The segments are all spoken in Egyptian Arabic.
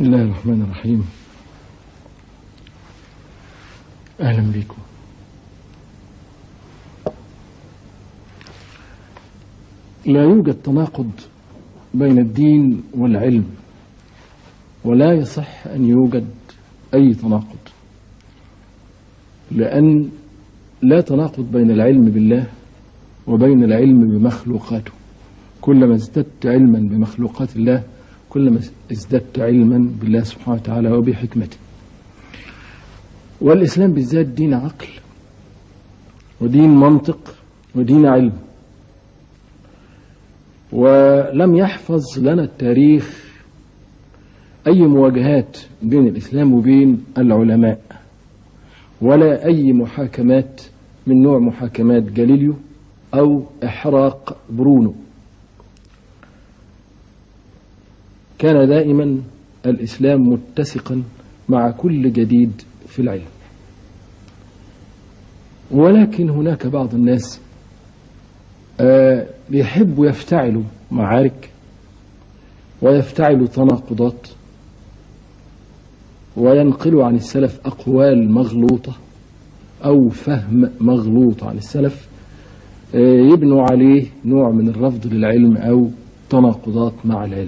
بسم الله الرحمن الرحيم أهلا بكم لا يوجد تناقض بين الدين والعلم ولا يصح أن يوجد أي تناقض لأن لا تناقض بين العلم بالله وبين العلم بمخلوقاته كلما ازددت علما بمخلوقات الله كلما ازددت علما بالله سبحانه وتعالى وبحكمته والإسلام بالذات دين عقل ودين منطق ودين علم ولم يحفظ لنا التاريخ أي مواجهات بين الإسلام وبين العلماء ولا أي محاكمات من نوع محاكمات جاليليو أو إحراق برونو كان دائما الإسلام متسقا مع كل جديد في العلم ولكن هناك بعض الناس آه بيحبوا يفتعلوا معارك ويفتعلوا تناقضات وينقلوا عن السلف أقوال مغلوطة أو فهم مغلوط عن السلف آه يبنوا عليه نوع من الرفض للعلم أو تناقضات مع العلم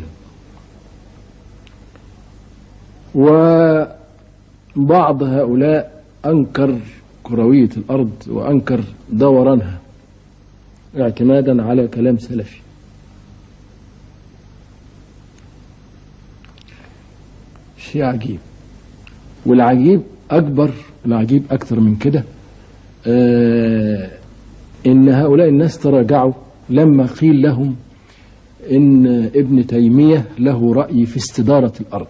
وبعض هؤلاء أنكر كروية الأرض وأنكر دورانها اعتمادا على كلام سلفي شيء عجيب والعجيب أكبر العجيب أكثر من كده آه إن هؤلاء الناس تراجعوا لما قيل لهم إن ابن تيمية له رأي في استدارة الأرض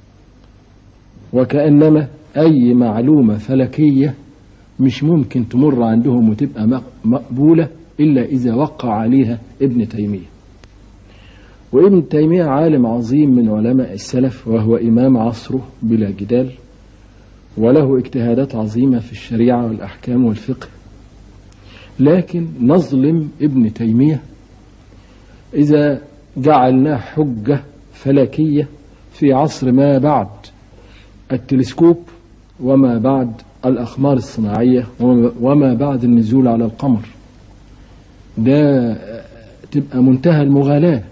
وكأنما أي معلومة فلكية مش ممكن تمر عندهم وتبقى مقبولة إلا إذا وقع عليها ابن تيمية وابن تيمية عالم عظيم من علماء السلف وهو إمام عصره بلا جدال وله اجتهادات عظيمة في الشريعة والأحكام والفقه لكن نظلم ابن تيمية إذا جعلناه حجة فلكية في عصر ما بعد التلسكوب وما بعد الأقمار الصناعية وما بعد النزول على القمر ده تبقى منتهى المغالاة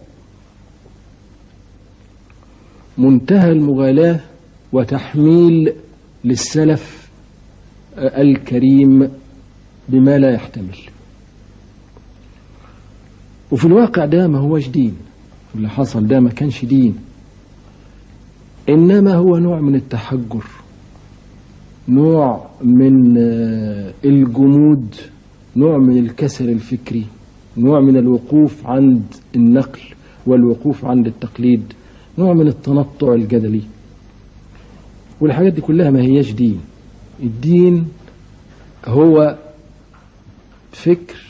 منتهى المغالاة وتحميل للسلف الكريم بما لا يحتمل وفي الواقع ده ما هوش دين اللي حصل ده ما كانش دين إنما هو نوع من التحجر نوع من الجمود نوع من الكسل الفكري نوع من الوقوف عند النقل والوقوف عند التقليد نوع من التنطع الجدلي والحاجات دي كلها ما هياش دين الدين هو فكر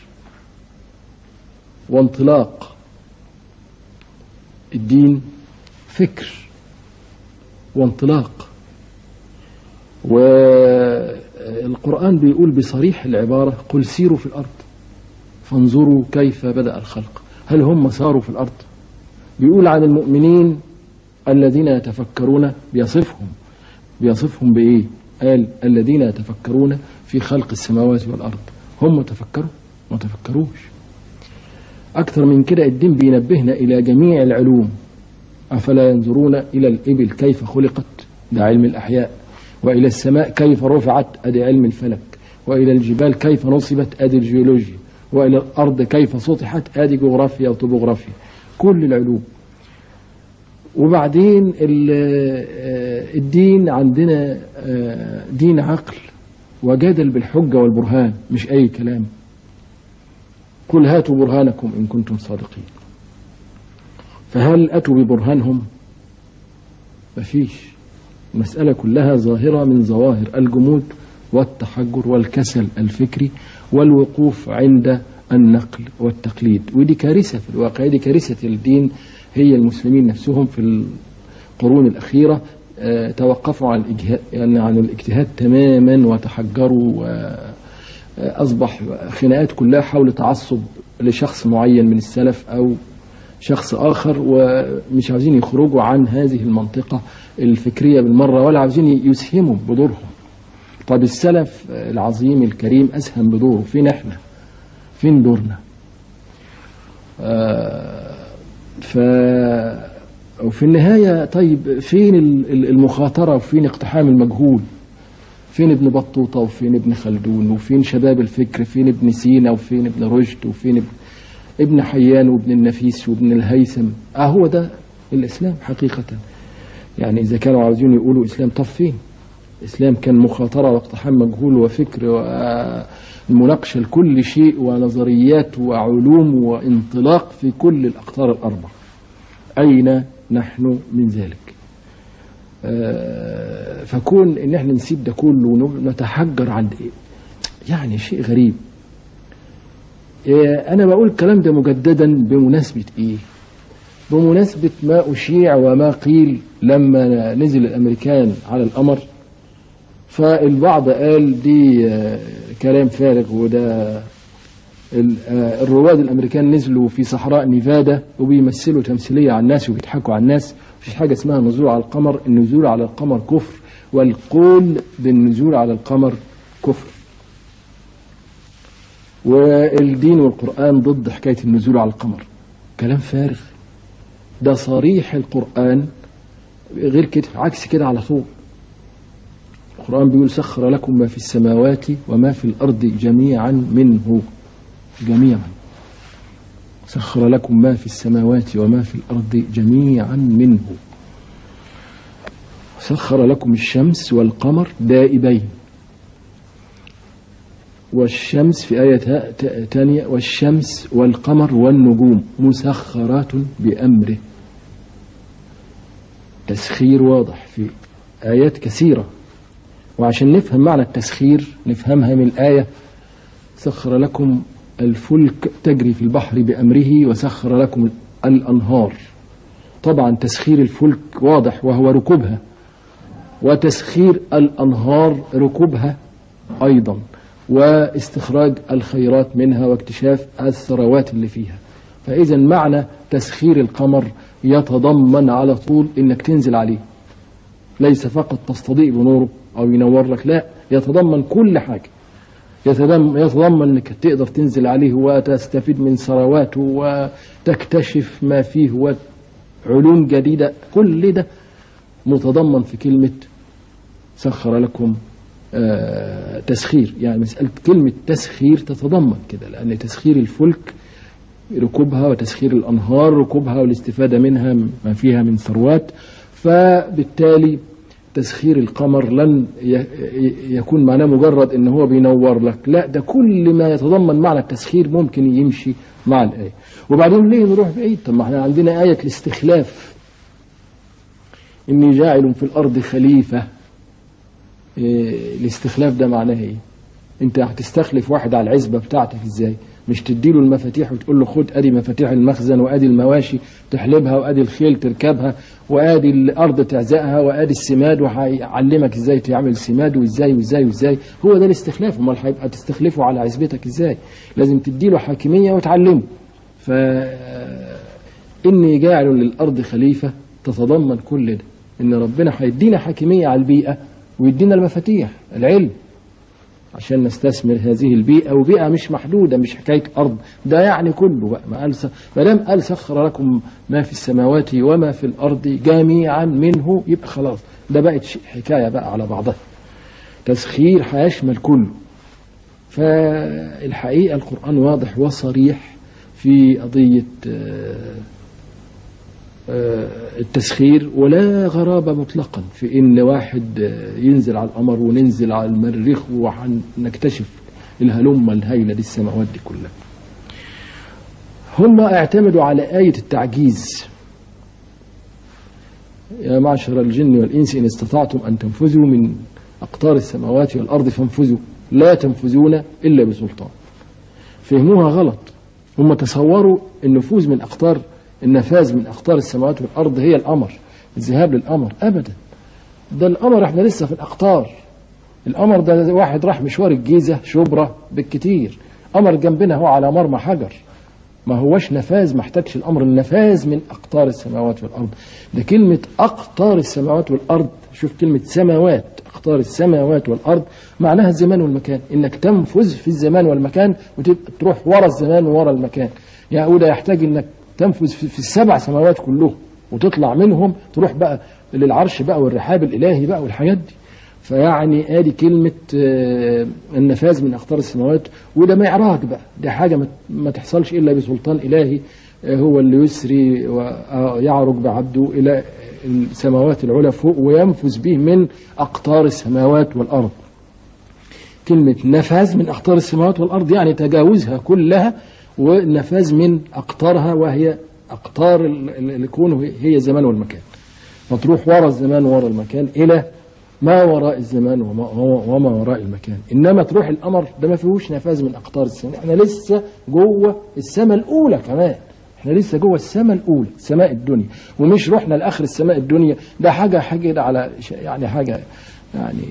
وانطلاق الدين فكر وانطلاق والقرآن بيقول بصريح العبارة قل سيروا في الأرض فانظروا كيف بدأ الخلق هل هم ساروا في الأرض بيقول عن المؤمنين الذين يتفكرون بيصفهم بيصفهم بإيه قال الذين يتفكرون في خلق السماوات والأرض هم تفكروا ما تفكروش أكثر من كده الدين بينبهنا إلى جميع العلوم أفلا ينظرون إلى الإبل كيف خلقت ده علم الأحياء وإلى السماء كيف رفعت أدي علم الفلك وإلى الجبال كيف نصبت أدي الجيولوجيا وإلى الأرض كيف سطحت أدي جغرافيا وطبوغرافيا كل العلوم وبعدين الدين عندنا دين عقل وجادل بالحجة والبرهان مش أي كلام قل هاتوا برهانكم إن كنتم صادقين فهل أتوا ببرهانهم مفيش المسألة كلها ظاهرة من ظواهر الجمود والتحجر والكسل الفكري والوقوف عند النقل والتقليد ودي كارثة في الواقع دي كارثة الدين هي المسلمين نفسهم في القرون الأخيرة توقفوا عن الإجهاد يعني عن الاجتهاد تماما وتحجروا وأصبح خناقات كلها حول تعصب لشخص معين من السلف أو شخص آخر ومش عاوزين يخرجوا عن هذه المنطقة الفكرية بالمرة ولا عاوزين يسهموا بدورهم طب السلف العظيم الكريم أسهم بدوره فين احنا فين دورنا آه ف وفي النهاية طيب فين المخاطرة وفين اقتحام المجهول فين ابن بطوطة وفين ابن خلدون وفين شباب الفكر فين ابن سينا وفين ابن رشد وفين ابن, ابن حيان وابن النفيس وابن الهيثم اه هو ده الإسلام حقيقة يعني إذا كانوا عاوزين يقولوا إسلام طب فين الإسلام كان مخاطرة واقتحام مجهول وفكر ومناقشة لكل شيء ونظريات وعلوم وانطلاق في كل الأقطار الأربع أين نحن من ذلك آه فكون ان احنا نسيب ده كله ونتحجر عن إيه؟ يعني شيء غريب آه انا بقول الكلام ده مجددا بمناسبة ايه بمناسبة ما أشيع وما قيل لما نزل الأمريكان على القمر فالبعض قال دي آه كلام فارغ وده الرواد الامريكان نزلوا في صحراء نيفادا وبيمثلوا تمثيليه على الناس وبيضحكوا على الناس مفيش حاجه اسمها نزول على القمر النزول على القمر كفر والقول بالنزول على القمر كفر والدين والقران ضد حكايه النزول على القمر كلام فارغ ده صريح القران غير كده عكس كده على طول القران بيقول سخر لكم ما في السماوات وما في الارض جميعا منه جميعا سخر لكم ما في السماوات وما في الأرض جميعا منه سخر لكم الشمس والقمر دائبين والشمس في آية ثانية والشمس والقمر والنجوم مسخرات بأمره تسخير واضح في آيات كثيرة وعشان نفهم معنى التسخير نفهمها من الآية سخر لكم الفلك تجري في البحر بأمره وسخر لكم الأنهار طبعا تسخير الفلك واضح وهو ركوبها وتسخير الأنهار ركوبها أيضا واستخراج الخيرات منها واكتشاف الثروات اللي فيها فإذا معنى تسخير القمر يتضمن على طول إنك تنزل عليه ليس فقط تستضيء بنوره أو ينور لك لا يتضمن كل حاجة يتضمن انك تقدر تنزل عليه وتستفيد من ثرواته وتكتشف ما فيه وعلوم جديده كل ده متضمن في كلمه سخر لكم آه تسخير يعني مساله كلمه تسخير تتضمن كده لان تسخير الفلك ركوبها وتسخير الانهار ركوبها والاستفاده منها ما فيها من ثروات فبالتالي تسخير القمر لن يكون معناه مجرد ان هو بينور لك لا ده كل ما يتضمن معنى التسخير ممكن يمشي مع الآية وبعدين ليه نروح بعيد طب ما احنا عندنا آية الاستخلاف إني جاعل في الأرض خليفة إيه الاستخلاف ده معناه ايه انت هتستخلف واحد على العزبة بتاعتك ازاي مش تديله المفاتيح وتقول له خد ادي مفاتيح المخزن وادي المواشي تحلبها وادي الخيل تركبها وادي الارض تعزقها وادي السماد وهيعلمك ازاي تعمل سماد وازاي وازاي وازاي هو ده الاستخلاف امال هيبقى تستخلفه على عزبتك ازاي لازم تديله حاكميه وتعلمه ف اني جاعل للارض خليفه تتضمن كل ده ان ربنا هيدينا حاكميه على البيئه ويدينا المفاتيح العلم عشان نستثمر هذه البيئة وبيئة مش محدودة مش حكاية أرض ده يعني كله بقى ما قال ما دام قال سخر لكم ما في السماوات وما في الأرض جميعا منه يبقى خلاص ده بقت حكاية بقى على بعضها تسخير هيشمل كله فالحقيقة القرآن واضح وصريح في قضية التسخير ولا غرابة مطلقا في إن واحد ينزل على القمر وننزل على المريخ ونكتشف الهلمة الهائلة دي السماوات دي كلها هم اعتمدوا على آية التعجيز يا معشر الجن والإنس إن استطعتم أن تنفذوا من أقطار السماوات والأرض فانفذوا لا تنفذون إلا بسلطان فهموها غلط هم تصوروا النفوذ من أقطار النفاذ من أقطار السماوات والأرض هي القمر الذهاب للقمر أبدا ده القمر احنا لسه في الأقطار القمر ده واحد راح مشوار الجيزة شبرا بالكتير قمر جنبنا هو على مرمى حجر ما هوش نفاذ ما احتاجش الامر النفاذ من اقطار السماوات والارض ده كلمه اقطار السماوات والارض شوف كلمه سماوات اقطار السماوات والارض معناها الزمان والمكان انك تنفذ في الزمان والمكان وتبقى تروح ورا الزمان وورا المكان يعني وده يحتاج انك تنفذ في, في السبع سماوات كلهم وتطلع منهم تروح بقى للعرش بقى والرحاب الالهي بقى والحاجات دي فيعني ادي كلمه آه، النفاذ من اقطار السماوات وده معراج بقى ده حاجه ما- ما تحصلش الا بسلطان الهي آه، هو اللي يسري ويعرج بعبده الى السماوات العلى فوق وينفذ به من اقطار السماوات والارض كلمة نفاذ من أقطار السماوات والأرض يعني تجاوزها كلها والنفاذ من أقطارها وهي أقطار ال- ال- الكون هي الزمان والمكان فتروح وراء الزمان وراء المكان إلى ما وراء الزمان وما, وما وراء المكان إنما تروح الأمر ده ما فيهوش نفاذ من أقطار السماء احنا لسه جوه السماء الأولى كمان احنا لسه جوه السماء الأولى سماء الدنيا ومش رحنا لآخر السماء الدنيا ده حاجة حاجة على ش- يعني حاجة يعني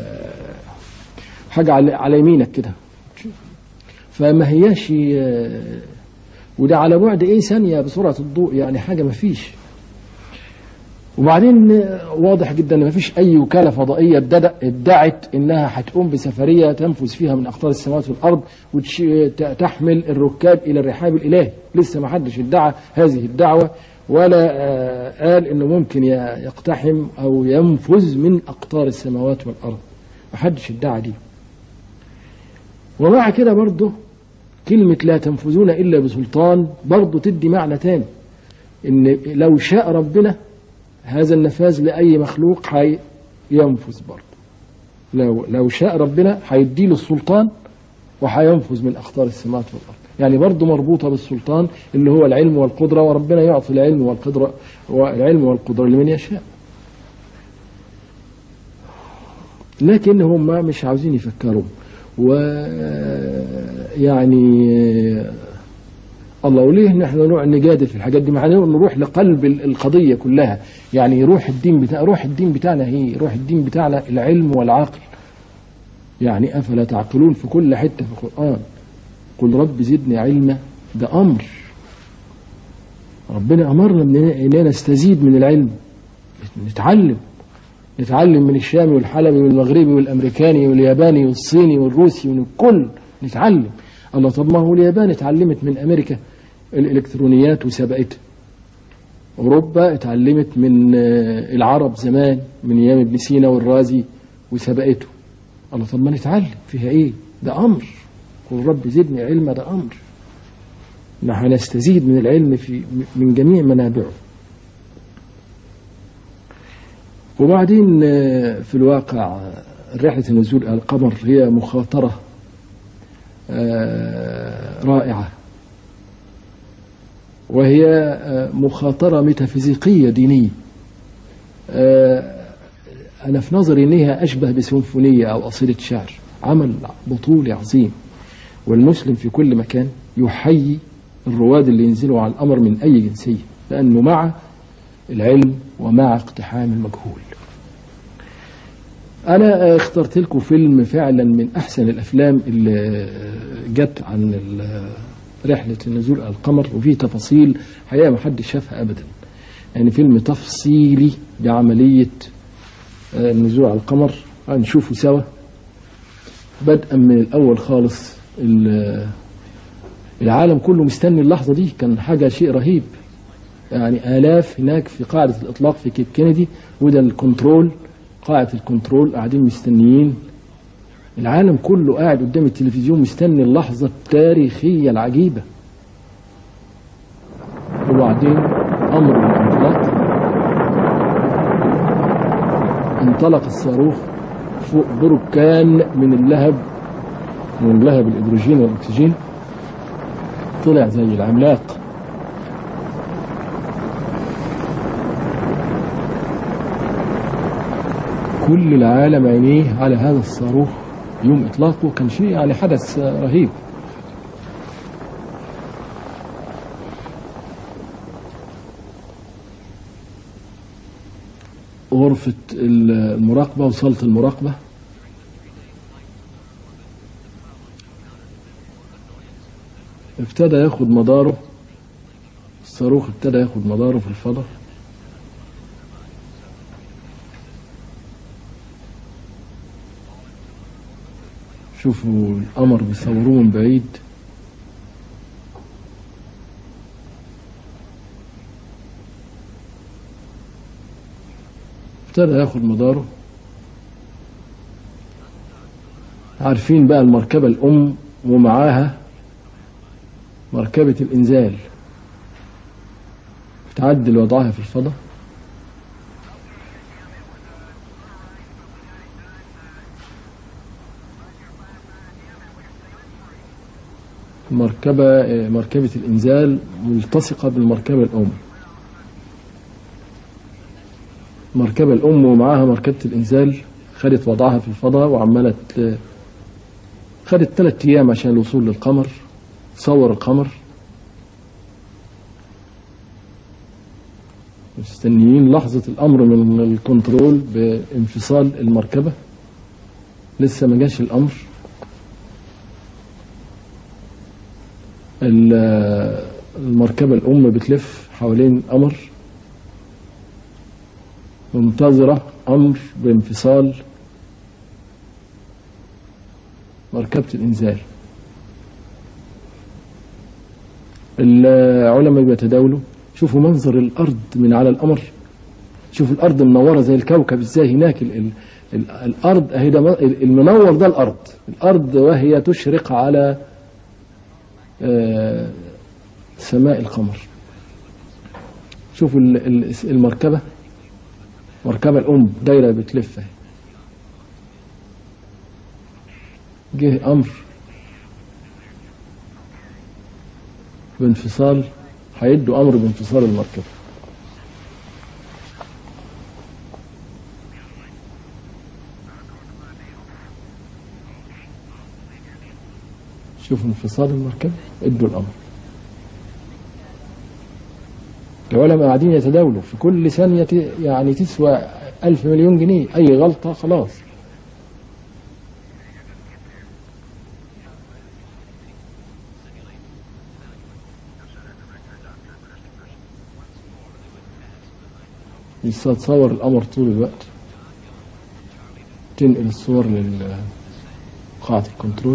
حاجة على, على يمينك كده فما هياش آه، وده على بعد ايه ثانية بسرعة الضوء يعني حاجة ما فيش وبعدين آه، واضح جدا ان ما فيش اي وكالة فضائية ادد- ادعت انها هتقوم بسفرية تنفذ فيها من اقطار السماوات والارض وتحمل الركاب الى الرحاب الالهي لسه ما حدش ادعى هذه الدعوة ولا آه، قال انه ممكن ي- يقتحم او ينفذ من اقطار السماوات والارض ما حدش ادعى دي ومع كده برضه كلمة لا تنفذون إلا بسلطان برضه تدي معنى تاني إن لو شاء ربنا هذا النفاذ لأي مخلوق حي ينفذ برضه لو لو شاء ربنا هيديله السلطان وهينفذ من أخطار السماوات والأرض يعني برضه مربوطة بالسلطان اللي هو العلم والقدرة وربنا يعطي العلم والقدرة والعلم والقدرة لمن يشاء لكن هم مش عاوزين يفكروا ويعني الله وليه نحن نروح نجادل في الحاجات دي معناه نروح لقلب ال- القضيه كلها يعني روح الدين بتاع روح الدين بتاعنا هي روح الدين بتاعنا العلم والعقل يعني افلا تعقلون في كل حته في القران قل رب زدني علما ده امر ربنا امرنا إننا- اننا نستزيد من العلم نتعلم نتعلم من الشامي والحلبي والمغربي والامريكاني والياباني والصيني والروسي ومن الكل نتعلم الله طب ما هو اليابان اتعلمت من امريكا الالكترونيات وسبقتها اوروبا اتعلمت من آه، العرب زمان من ايام ابن سينا والرازي وسبقته الله طب ما نتعلم فيها ايه ده امر قل رب زدني علما ده امر نحن نستزيد من العلم في من جميع منابعه وبعدين آه، في الواقع آه، رحلة النزول إلى القمر هي مخاطرة آه، رائعة وهي آه، مخاطرة ميتافيزيقية دينية آه، أنا في نظري إنها أشبه بسيمفونية أو قصيدة شعر عمل بطولي عظيم والمسلم في كل مكان يحيي الرواد اللي ينزلوا على الأمر من أي جنسية لأنه مع العلم ومع اقتحام المجهول أنا اخترت لكم فيلم فعلا من أحسن الأفلام اللي جت عن ال- رحلة النزول على القمر وفيه تفاصيل حقيقة ما حدش شافها أبدا يعني فيلم تفصيلي بعملية آه، النزول على القمر هنشوفه سوا بدءا من الأول خالص ال- العالم كله مستني اللحظة دي كان حاجة شيء رهيب يعني آلاف هناك في قاعدة الإطلاق في كيب كينيدي وده الكنترول قاعدة الكنترول قاعدين مستنيين العالم كله قاعد قدام التلفزيون مستني اللحظة التاريخية العجيبة وبعدين أمر الانطلاق انطلق الصاروخ فوق بركان من اللهب من اللهب الهيدروجين والأكسجين طلع زي العملاق كل العالم عينيه على هذا الصاروخ يوم إطلاقه كان شيء يعني حدث رهيب غرفة المراقبة وصالة المراقبة ابتدى ياخد مداره الصاروخ ابتدى ياخد مداره في الفضاء شوفوا القمر بيصوروه من بعيد ابتدى ياخد مداره عارفين بقى المركبة الأم ومعاها مركبة الإنزال بتعدل وضعها في الفضاء مركبة مركبة الإنزال ملتصقة بالمركبة الأم المركبة الأم ومعاها مركبة الإنزال خدت وضعها في الفضاء وعمالة ت- خدت ثلاث أيام عشان الوصول للقمر صور القمر مستنيين لحظة الأمر من الكنترول بانفصال المركبة لسه ما جاش الأمر ال- المركبة الأم بتلف حوالين القمر منتظرة أمر بانفصال مركبة الإنزال العلماء بيتداولوا شوفوا منظر الأرض من على القمر شوفوا الأرض منورة زي الكوكب إزاي هناك ال ال ال الأرض أهي ده م- المنور ده الأرض الأرض وهي تشرق على آه، سماء القمر شوفوا ال- ال- المركبة مركبة الأم دايرة بتلف اهي جه أمر بانفصال هيدوا أمر بانفصال المركبة شوفوا انفصال المركبة ادوا الأمر العلماء قاعدين يتداولوا في كل ثانية ت- يعني تسوى ألف مليون جنيه أي غلطة خلاص لسه تصور القمر طول الوقت تنقل الصور لقاعة الكنترول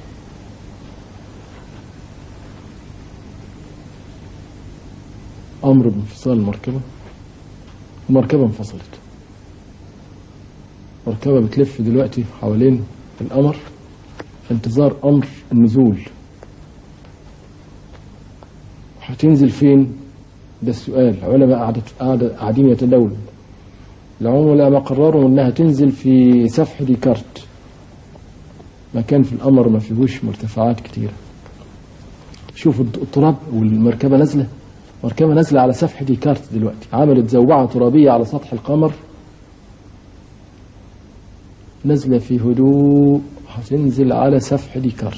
أمر بانفصال المركبة المركبة انفصلت مركبة بتلف دلوقتي حوالين القمر في انتظار أمر النزول هتنزل فين؟ ده السؤال علماء قعدت قاعدة قاعدين يتداولوا العملاء ما قرروا انها تنزل في سفح ديكارت مكان في القمر ما فيهوش مرتفعات كتيرة شوفوا التراب والمركبة نازلة مركبة نازلة على سفح ديكارت دلوقتي عملت زوبعة ترابية على سطح القمر نازلة في هدوء هتنزل على سفح ديكارت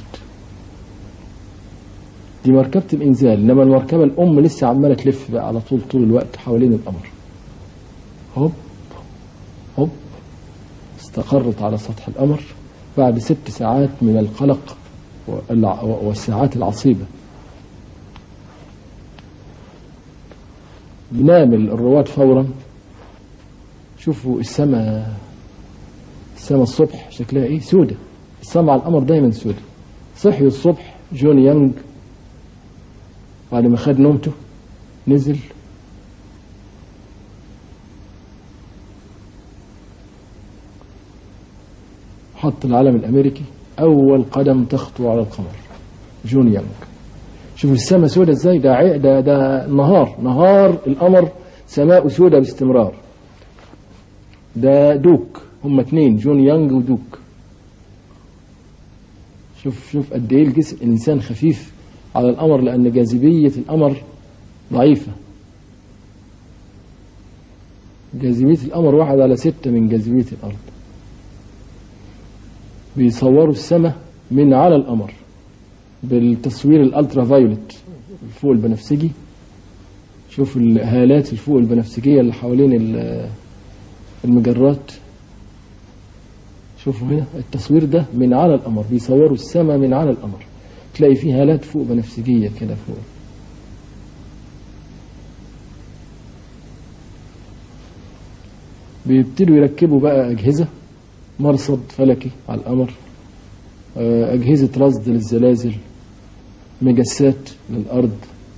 دي مركبة الإنزال إنما المركبة الأم لسه عمالة تلف بقى على طول طول الوقت حوالين القمر هوب هوب استقرت على سطح القمر بعد ست ساعات من القلق والع- والساعات العصيبة بنام الرواد فورا شوفوا السماء السماء الصبح شكلها ايه سودة السماء على القمر دايما سودة صحي الصبح جون يانج بعد ما خد نومته نزل حط العلم الامريكي اول قدم تخطو على القمر جون يانج شوف السماء سودة ازاي ده عي- ده ده نهار نهار القمر سماء سودة باستمرار ده دوك هم اتنين جون يانج ودوك شوف شوف قد ايه الجسم الانسان خفيف على القمر لان جاذبيه القمر ضعيفه جاذبيه القمر واحد على ستة من جاذبيه الارض بيصوروا السماء من على القمر بالتصوير الالترا فايولت الفوق البنفسجي شوف الهالات الفوق البنفسجيه اللي حوالين ال- المجرات شوفوا هنا التصوير ده من على القمر بيصوروا السماء من على القمر تلاقي فيه هالات فوق بنفسجية كده فوق بيبتدوا يركبوا بقى أجهزة مرصد فلكي على القمر آه، أجهزة رصد للزلازل مجسات للأرض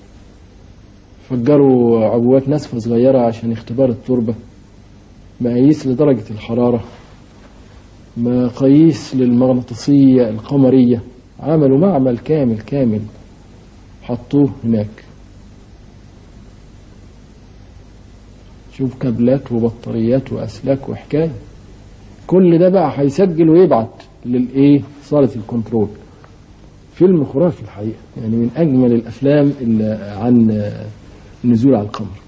فجروا عبوات ناسفة صغيرة عشان اختبار التربة مقاييس لدرجة الحرارة مقاييس للمغناطيسية القمرية عملوا معمل كامل كامل حطوه هناك شوف كابلات وبطاريات وأسلاك وحكاية كل ده بقى هيسجل ويبعت للإيه صالة الكنترول فيلم خرافي الحقيقة يعني من أجمل الأفلام اللي عن آه، النزول على القمر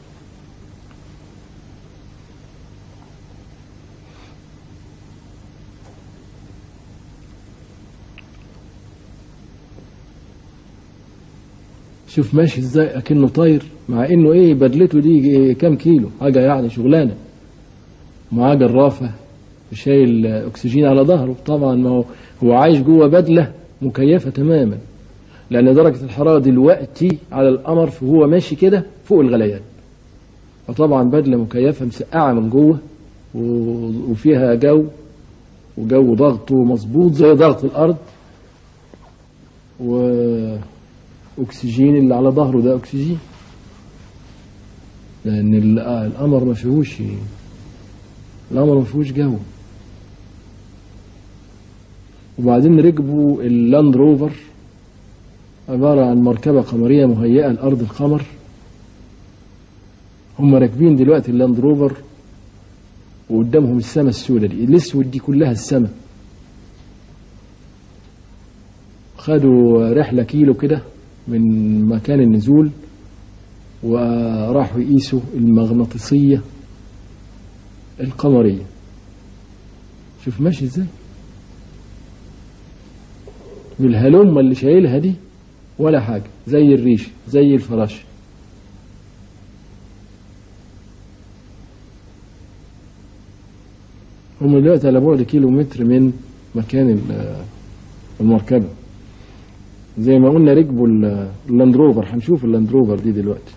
شوف ماشي ازاي اكنه طاير مع انه ايه بدلته دي إيه كام كيلو حاجه يعني شغلانه معاه جرافه شايل اكسجين على ظهره طبعا ما هو هو عايش جوه بدله مكيفه تماما لان درجه الحراره دلوقتي على القمر فهو ماشي كده فوق الغليان فطبعا بدله مكيفه مسقعه من جوه و- وفيها جو وجو ضغطه مظبوط زي ضغط الارض واكسجين اللي على ظهره ده اكسجين لان ال- آه، القمر ما فيهوش القمر ما فيهوش جو وبعدين ركبوا اللاند روفر عبارة عن مركبة قمرية مهيئة لأرض القمر هم راكبين دلوقتي اللاند روفر وقدامهم السماء السوداء دي الاسود دي كلها السماء خدوا رحلة كيلو كده من مكان النزول وراحوا يقيسوا المغناطيسية القمرية شوف ماشي ازاي بالهلمة اللي شايلها دي ولا حاجة زي الريش زي الفراش هم دلوقتي على بعد كيلو متر من مكان ال- المركبة زي ما قلنا ركبوا ال- اللاند روفر هنشوف اللاند روفر دي دلوقتي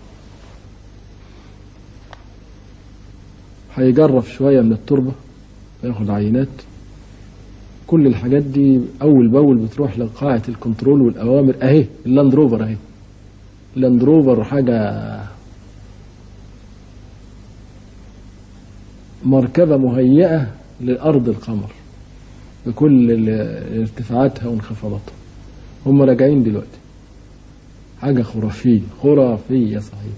هيجرف شوية من التربة ياخد عينات كل الحاجات دي أول بأول بتروح لقاعة الكنترول والأوامر أهي اللاند روفر أهي اللاند روفر حاجة مركبة مهيئة لأرض القمر بكل ال- ارتفاعاتها وانخفاضاتها هم راجعين دلوقتي حاجة خرافية خرافية صحيح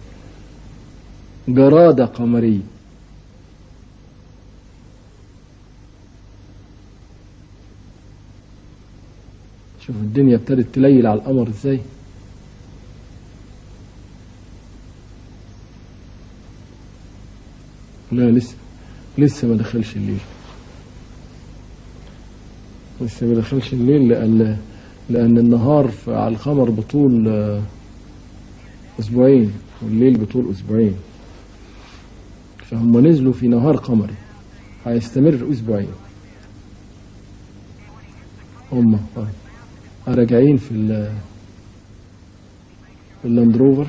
جرادة قمرية شوف الدنيا ابتدت تليل على القمر ازاي لا لسه لسه ما دخلش الليل لسه ما دخلش الليل لأن لأن النهار ف- على القمر بطول آه، أسبوعين والليل بطول أسبوعين فهم نزلوا في نهار قمري هيستمر أسبوعين هم آه. راجعين في ال في اللاند روفر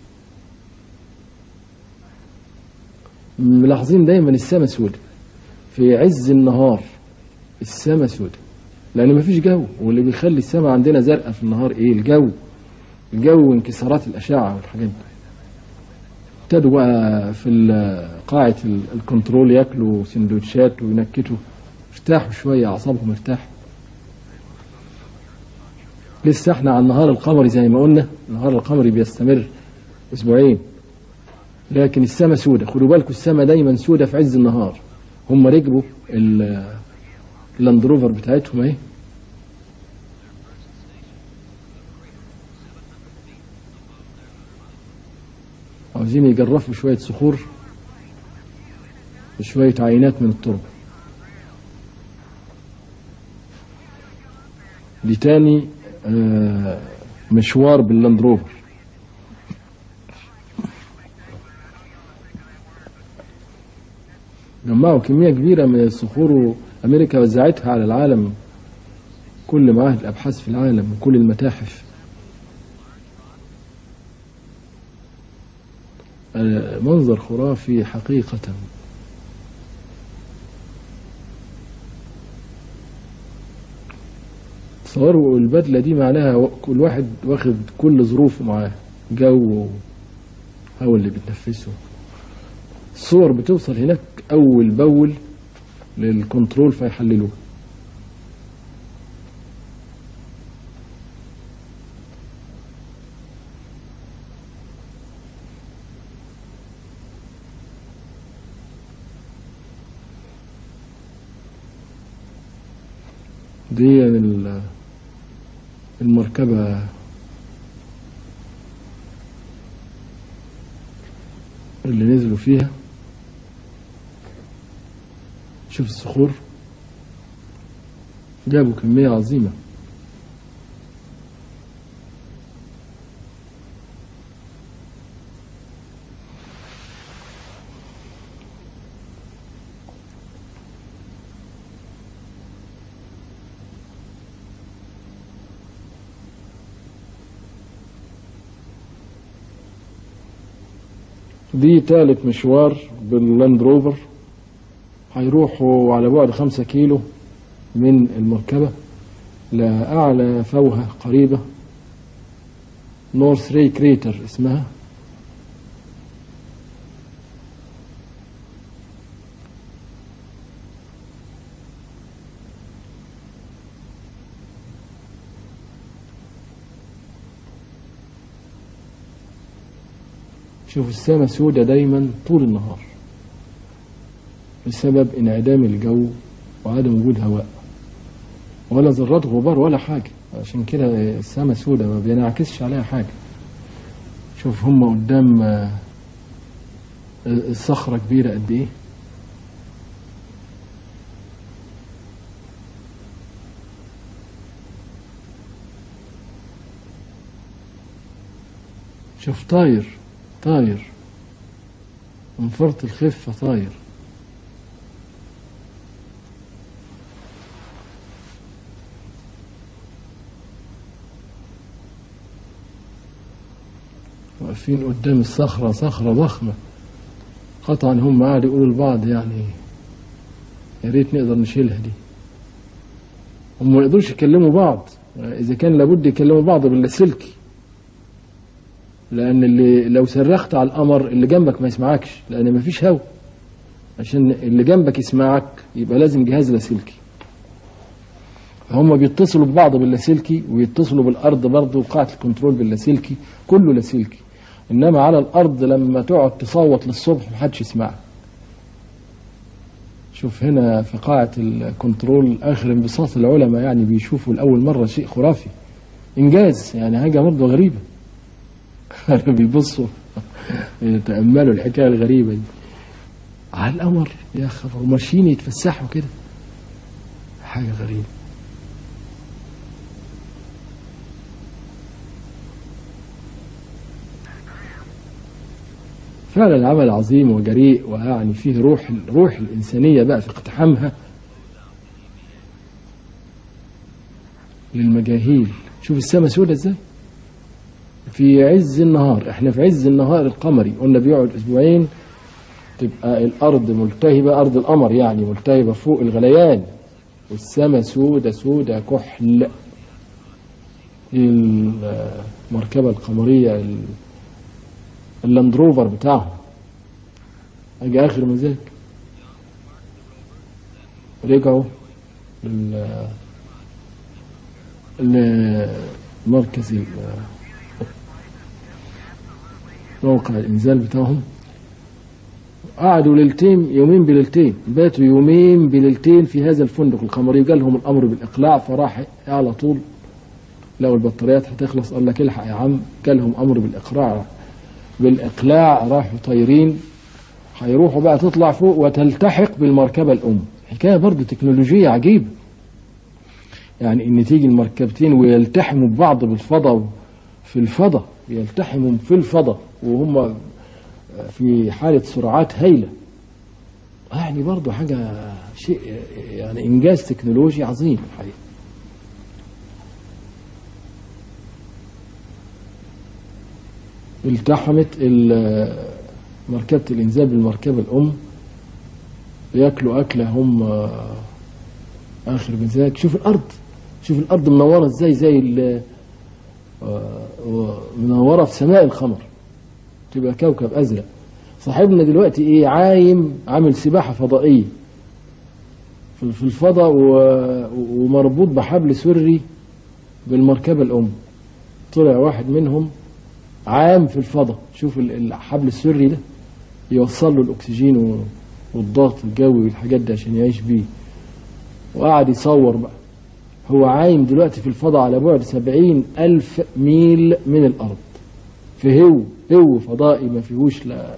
ملاحظين دايما السماء سوداء في عز النهار السماء سوداء لان مفيش جو واللي بيخلي السماء عندنا زرقاء في النهار ايه الجو الجو انكسارات الاشعه والحاجات دي ابتدوا بقى في ال- قاعه ال- الكنترول ياكلوا سندوتشات وينكتوا ارتاحوا شويه اعصابهم ارتاحوا لسه احنا على النهار القمري زي ما قلنا النهار القمري بيستمر اسبوعين لكن السماء سودة خدوا بالكم السماء دايما سودة في عز النهار هم ركبوا ال- اللاند روفر بتاعتهم اهي عاوزين يجرفوا شوية صخور وشوية عينات من التربة دي تاني آه، مشوار باللاند روفر جمعوا كمية كبيرة من الصخور وأمريكا وزعتها على العالم كل معاهد الأبحاث في العالم وكل المتاحف آه، منظر خرافي حقيقة تصوروا البدلة دي معناها كل واحد واخد كل ظروفه معاه جو هو اللي بتنفسه الصور بتوصل هناك أول بأول للكنترول فيحللوها دي ال- المركبة اللي نزلوا فيها شوف الصخور جابوا كمية عظيمة دي تالت مشوار باللاند روفر هيروحوا على بعد خمسة كيلو من المركبة لأعلى فوهة قريبة نورث ري كريتر اسمها شوف السماء سودة دايما طول النهار بسبب انعدام الجو وعدم وجود هواء ولا ذرات غبار ولا حاجة عشان كده السماء سودة ما بينعكسش عليها حاجة شوف هم قدام آه، الصخرة كبيرة قد ايه شوف طاير طاير من فرط الخفة طاير واقفين قدام الصخرة صخرة ضخمة قطعا هم قاعدوا يقولوا لبعض يعني يا ريت نقدر نشيلها دي هم ما يقدروش يكلموا بعض إذا كان لابد يكلموا بعض باللاسلكي لأن اللي لو صرخت على القمر اللي جنبك ما يسمعكش لأن مفيش هوا عشان اللي جنبك يسمعك يبقى لازم جهاز لاسلكي هم بيتصلوا ببعض باللاسلكي ويتصلوا بالأرض برضه قاعة الكنترول باللاسلكي كله لاسلكي إنما على الأرض لما تقعد تصوت للصبح محدش يسمعك شوف هنا في قاعة الكنترول آخر انبساط العلماء يعني بيشوفوا لأول مرة شيء خرافي إنجاز يعني حاجة برضه غريبة بيبصوا يتأملوا الحكاية الغريبة دي على القمر يا خبر وماشيين يتفسحوا كده حاجة غريبة فعلا عمل عظيم وجريء ويعني فيه روح روح الإنسانية بقى في اقتحامها للمجاهيل شوف السماء سودة ازاي في عز النهار احنا في عز النهار القمري قلنا بيقعد اسبوعين تبقى الارض ملتهبه ارض القمر يعني ملتهبه فوق الغليان والسماء سودة سودة كحل المركبة القمرية ال- اللاندروفر بتاعهم اجي اخر مزاج رجعوا لل لمركز ال- موقع الانزال بتاعهم قعدوا ليلتين يومين بليلتين باتوا يومين بليلتين في هذا الفندق القمري جالهم الامر بالاقلاع فراح على طول لو البطاريات هتخلص قال لك الحق يا عم جالهم امر بالاقلاع بالاقلاع راحوا طايرين هيروحوا بقى تطلع فوق وتلتحق بالمركبه الام حكايه برضه تكنولوجيه عجيبه يعني ان تيجي المركبتين ويلتحموا ببعض بالفضاء في الفضاء يلتحموا في الفضاء وهم في حالة سرعات هايلة يعني برضه حاجة شيء يعني إنجاز تكنولوجي عظيم الحقيقة التحمت ال- مركبة الإنزال بالمركبة الأم بياكلوا أكلة هم آخر مزاج شوف الأرض شوف الأرض منورة إزاي زي ال- آه، منورة في سماء القمر تبقى كوكب أزرق صاحبنا دلوقتي إيه عايم عامل سباحة فضائية في في الفضاء و- ومربوط بحبل سري بالمركبة الأم طلع واحد منهم عام في الفضاء شوف ال- الحبل السري ده يوصل له الأكسجين و- والضغط الجوي والحاجات دي عشان يعيش بيه وقعد يصور بقى هو عايم دلوقتي في الفضاء على بعد سبعين ألف ميل من الأرض في هو هو فضائي ما فيهوش لا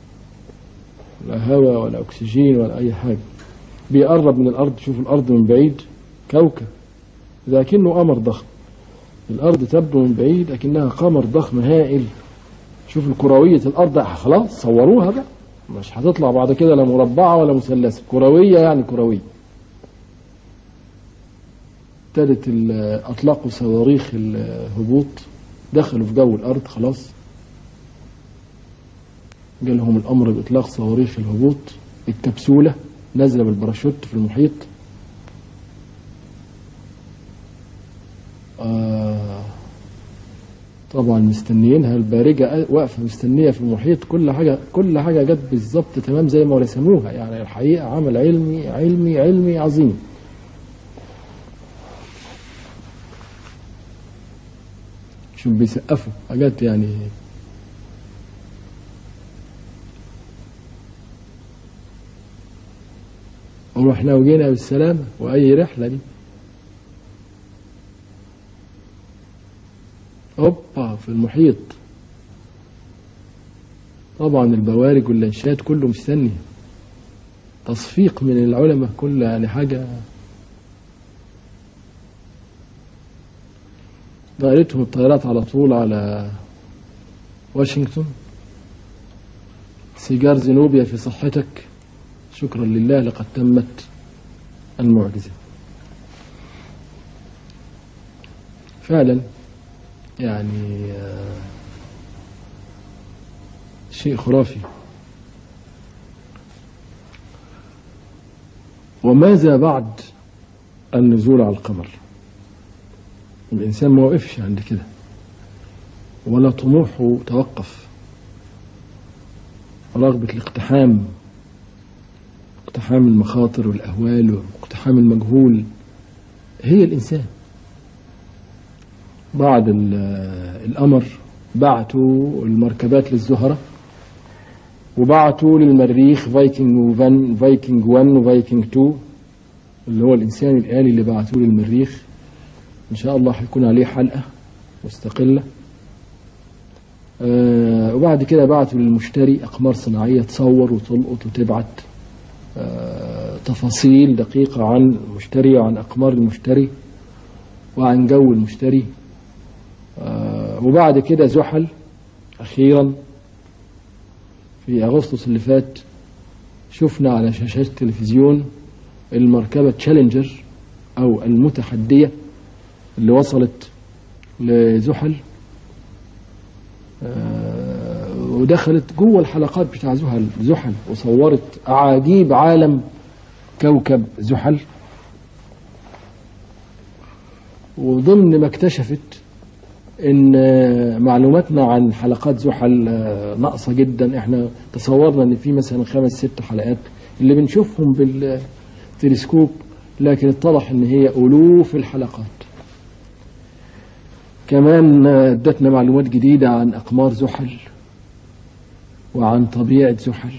لا هواء ولا أكسجين ولا أي حاجة بيقرب من الأرض شوف الأرض من بعيد كوكب لكنه قمر ضخم الأرض تبدو من بعيد لكنها قمر ضخم هائل شوف الكروية الأرض خلاص صوروها بقى مش هتطلع بعد كده لا مربعة ولا مثلثة كروية يعني كروية ابتدت ال- أطلقوا صواريخ الهبوط دخلوا في جو الأرض خلاص جالهم الأمر بإطلاق صواريخ الهبوط الكبسولة نازلة بالباراشوت في المحيط آه طبعا مستنيينها البارجة واقفة مستنية في المحيط كل حاجة كل حاجة جت بالظبط تمام زي ما رسموها يعني الحقيقة عمل علمي علمي علمي عظيم شوف بيسقفوا حاجات يعني ورحنا وجينا بالسلامة وأي رحلة دي هوبا في المحيط طبعا البوارج واللانشات كله مستني تصفيق من العلماء كل يعني حاجة دائرتهم الطيارات على طول على واشنطن سيجار زنوبيا في صحتك شكرا لله لقد تمت المعجزة فعلا يعني آه، شيء خرافي وماذا بعد النزول على القمر الإنسان ما وقفش عند كده ولا طموحه توقف رغبة الاقتحام اقتحام المخاطر والأهوال واقتحام المجهول هي الإنسان بعد ال- القمر بعتوا المركبات للزهرة وبعتوا للمريخ فايكنج 1 فايكنج 1 وفايكنج 2 اللي هو الإنسان الآلي اللي بعتوه للمريخ إن شاء الله هيكون عليه حلقة مستقلة آه وبعد كده بعتوا للمشتري أقمار صناعية تصور وتلقط وتبعت آه تفاصيل دقيقة عن المشتري وعن أقمار المشتري وعن جو المشتري آه وبعد كده زحل أخيرا في أغسطس اللي فات شفنا على شاشات التلفزيون المركبة تشالنجر أو المتحدية اللي وصلت لزحل آه، ودخلت جوه الحلقات بتاع زحل زحل وصورت أعاجيب عالم كوكب زحل وضمن ما اكتشفت ان آه، معلوماتنا عن حلقات زحل آه، ناقصه جدا احنا تصورنا ان في مثلا خمس ست حلقات اللي بنشوفهم بالتلسكوب لكن اتضح ان هي الوف الحلقات كمان آه، ادتنا معلومات جديده عن اقمار زحل وعن طبيعه زحل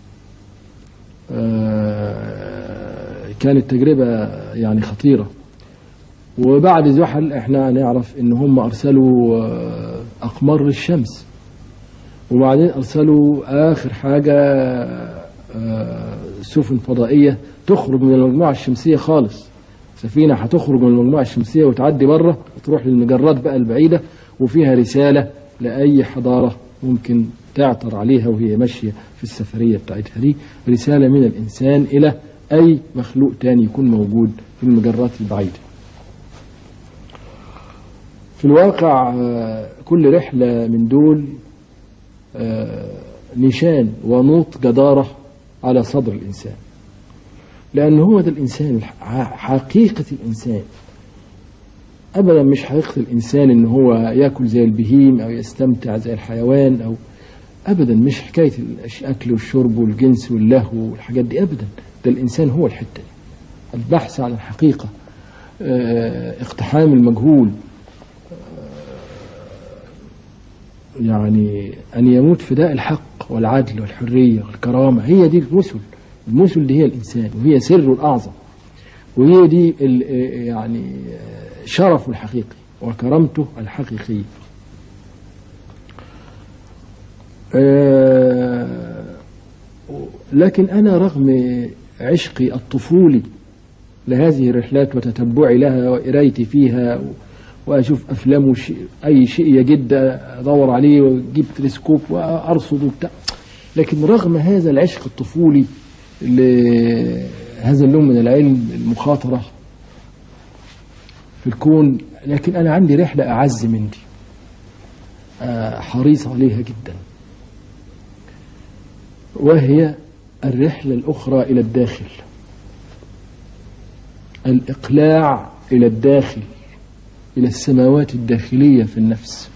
آه، كانت تجربه يعني خطيره وبعد زحل احنا نعرف ان هم ارسلوا آه، اقمار للشمس وبعدين ارسلوا اخر حاجه آه، سفن فضائيه تخرج من المجموعه الشمسيه خالص سفينه هتخرج من المجموعه الشمسيه وتعدي بره وتروح للمجرات بقى البعيده وفيها رساله لاي حضاره ممكن تعثر عليها وهي ماشيه في السفريه بتاعتها دي رساله من الانسان الى اي مخلوق تاني يكون موجود في المجرات البعيده في الواقع آه، كل رحلة من دول آه، نشان ونوط جدارة على صدر الإنسان لأن هو ده الإنسان الح- ح- حقيقة الإنسان ابدا مش حقيقه الانسان ان هو ياكل زي البهيم او يستمتع زي الحيوان او ابدا مش حكايه الاكل والشرب والجنس واللهو والحاجات دي ابدا ده الانسان هو الحته دي البحث عن الحقيقه آه، اقتحام المجهول آه، يعني ان يموت فداء الحق والعدل والحريه والكرامه هي دي المثل المثل دي هي الانسان وهي سره الاعظم وهي دي ال- يعني شرفه الحقيقي وكرامته الحقيقيه آه، لكن أنا رغم عشقي الطفولي لهذه الرحلات وتتبعي لها وقرايتي فيها وأشوف أفلام وش أي شيء يجد أدور عليه وأجيب تلسكوب وأرصد وبتاع لكن رغم هذا العشق الطفولي لهذا اللون من العلم المخاطرة في الكون لكن أنا عندي رحلة أعز من دي آه، حريص عليها جدا وهي الرحلة الأخرى إلى الداخل الإقلاع إلى الداخل إلى السماوات الداخلية في النفس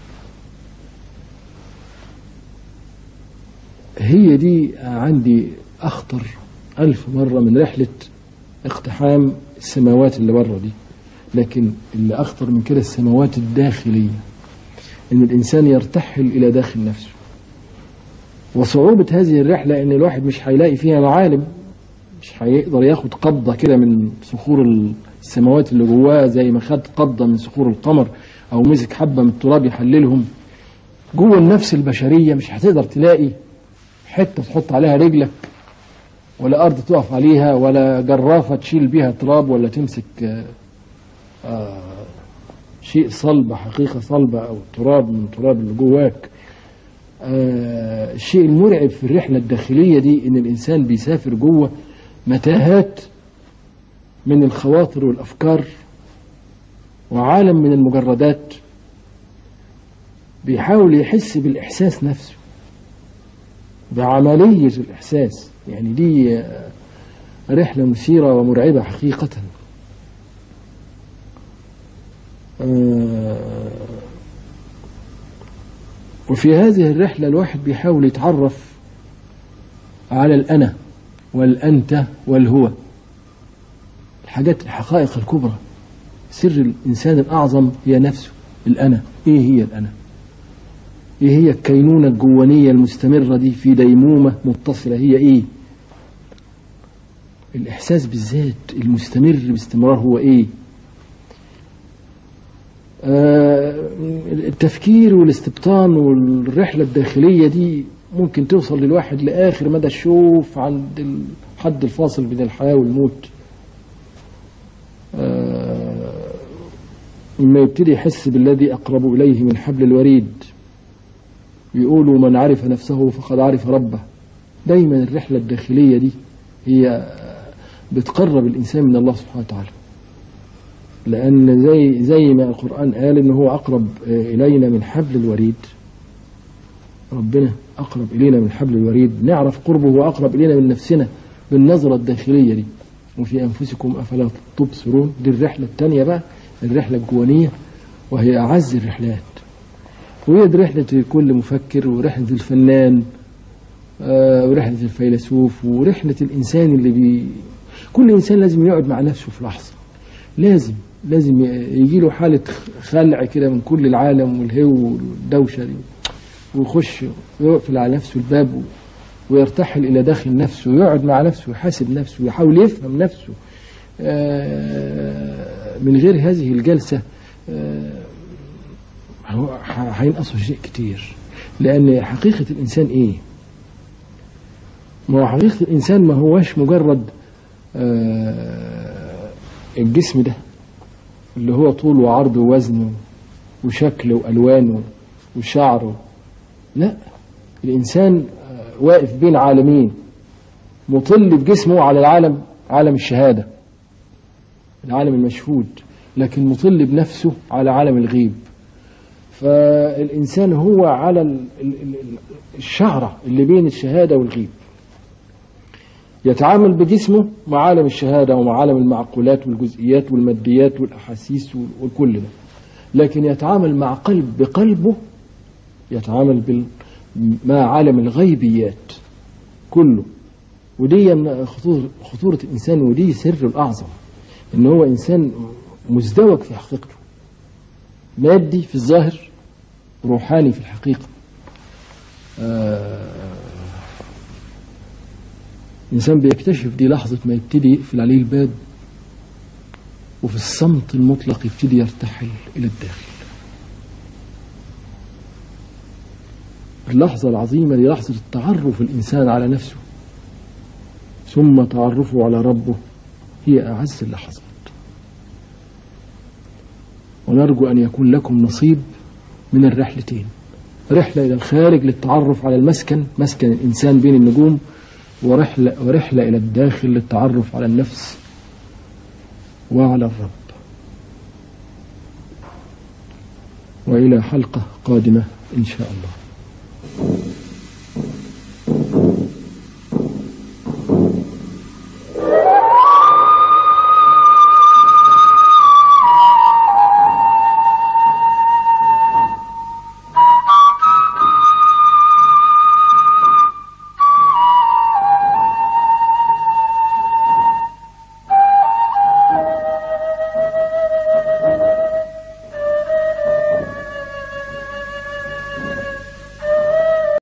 هي دي عندي أخطر ألف مرة من رحلة اقتحام السماوات اللي بره دي لكن اللي أخطر من كده السماوات الداخلية إن الإنسان يرتحل إلى داخل نفسه وصعوبة هذه الرحلة إن الواحد مش هيلاقي فيها معالم مش هيقدر ياخد قبضة كده من صخور السماوات اللي جواه زي ما خد قبضة من صخور القمر أو مسك حبة من التراب يحللهم جوه النفس البشرية مش هتقدر تلاقي حتة تحط عليها رجلك ولا أرض تقف عليها ولا جرافة تشيل بيها تراب ولا تمسك آه، آه، شيء صلب حقيقة صلبة أو تراب من التراب اللي جواك آه، الشيء المرعب في الرحلة الداخلية دي إن الإنسان بيسافر جوه متاهات من الخواطر والأفكار وعالم من المجردات بيحاول يحس بالإحساس نفسه بعملية الإحساس يعني دي آه، رحلة مثيرة ومرعبة حقيقة آه، وفي هذه الرحلة الواحد بيحاول يتعرف على الأنا والأنت والهو الحاجات الحقائق الكبرى سر الإنسان الأعظم هي نفسه الأنا إيه هي الأنا إيه هي الكينونة الجوانية المستمرة دي في ديمومة متصلة هي إيه الإحساس بالذات المستمر باستمرار هو إيه آه، التفكير والاستبطان والرحلة الداخلية دي ممكن توصل للواحد لآخر مدى الشوف عند الحد الفاصل بين الحياة والموت آه، لما يبتدي يحس بالذي أقرب إليه من حبل الوريد يقولوا من عرف نفسه فقد عرف ربه دايما الرحلة الداخلية دي هي بتقرب الإنسان من الله سبحانه وتعالى لأن زي زي ما القرآن قال إن هو أقرب إلينا من حبل الوريد ربنا أقرب إلينا من حبل الوريد نعرف قربه وأقرب إلينا من نفسنا بالنظرة الداخلية دي وفي أنفسكم أفلا تبصرون دي الرحلة الثانية بقى الرحلة الجوانية وهي أعز الرحلات وهي دي رحلة كل مفكر ورحلة الفنان آه، ورحلة الفيلسوف ورحلة الإنسان اللي بي كل إنسان لازم يقعد مع نفسه في لحظة لازم لازم يجي له حالة خلع كده من كل العالم والهو والدوشة دي ويخش ويقفل على نفسه الباب ويرتحل إلى داخل نفسه ويقعد مع نفسه ويحاسب نفسه ويحاول يفهم نفسه آه، من غير هذه الجلسة آه، هو ح- هينقصه شيء كتير لأن حقيقة الإنسان إيه؟ ما هو حقيقة الإنسان ما هوش مجرد آه، الجسم ده اللي هو طول وعرض ووزن وشكل وألوان وشعر لا الإنسان آه، واقف بين عالمين مطل بجسمه على العالم عالم الشهادة العالم المشهود لكن مطل بنفسه على عالم الغيب فالإنسان هو على ال- ال- ال- الشعرة اللي بين الشهادة والغيب يتعامل بجسمه مع عالم الشهادة ومع عالم المعقولات والجزئيات والماديات والأحاسيس وكل ده لكن يتعامل مع قلب بقلبه يتعامل بال مع عالم الغيبيات كله ودي من خطورة, خطورة الإنسان ودي سر الأعظم إن هو إنسان مزدوج في حقيقته مادي في الظاهر روحاني في الحقيقة آه الإنسان بيكتشف دي لحظة ما يبتدي يقفل عليه الباب وفي الصمت المطلق يبتدي يرتحل إلى الداخل اللحظة العظيمة دي لحظة التعرف الإنسان على نفسه ثم تعرفه على ربه هي أعز اللحظات ونرجو أن يكون لكم نصيب من الرحلتين رحلة إلى الخارج للتعرف على المسكن مسكن الإنسان بين النجوم ورحلة, ورحلة إلى الداخل للتعرف على النفس وعلى الرب وإلى حلقة قادمة إن شاء الله